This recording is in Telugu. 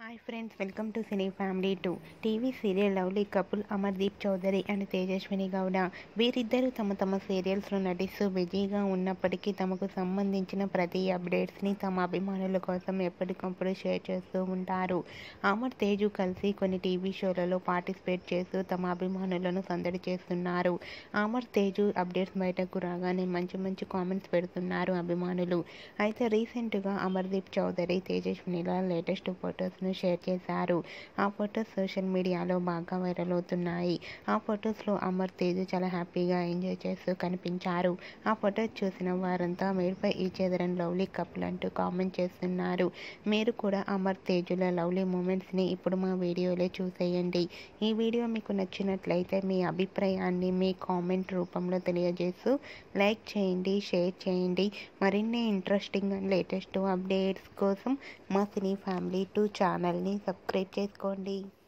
hi friends welcome to cine family two TV serial lovely couple Amardeep Chowdary and Tejaswini Gowda వీరిద్దరూ తమ తమ సీరియల్స్లో నటిస్తూ బిజీగా ఉన్నప్పటికీ తమకు సంబంధించిన ప్రతి అప్డేట్స్ని తమ అభిమానుల కోసం ఎప్పటికప్పుడు షేర్ చేస్తూ ఉంటారు అమర్ తేజు కలిసి కొన్ని టీవీ షోలలో పార్టిసిపేట్ చేస్తూ తమ అభిమానులను సందడి చేస్తున్నారు అమర్ తేజు అప్డేట్స్ బయటకు రాగానే మంచి మంచి కామెంట్స్ పెడుతున్నారు అభిమానులు అయితే రీసెంట్గా అమర్దీప్ చౌదరి తేజస్వినిల లేటెస్ట్ ఫొటోస్ను షేర్ చేశారు ఆ ఫొటోస్ సోషల్ మీడియాలో బాగా వైరల్ అవుతున్నాయి ఆ ఫొటోస్లో అమర్ తేజు చాలా హ్యాపీగా ఎంజాయ్ చేస్తూ కనిపించారు ఆ ఫొటోస్ చూసిన వారంతా మీరుపై ఈ చెదరన్ లవ్లీ కపుల్ అంటూ కామెంట్ చేస్తున్నారు మీరు కూడా అమర్ తేజుల లవ్లీ మూమెంట్స్ని ఇప్పుడు మా వీడియోలో చూసేయండి ఈ వీడియో మీకు నచ్చినట్లయితే మీ అభిప్రాయాన్ని మీ కామెంట్ రూపంలో తెలియజేస్తూ లైక్ చేయండి షేర్ చేయండి మరిన్ని ఇంట్రెస్టింగ్ అండ్ లేటెస్ట్ అప్డేట్స్ కోసం మా సినీ ఫ్యామిలీ టూ ఛానల్ని సబ్స్క్రైబ్ చేసుకోండి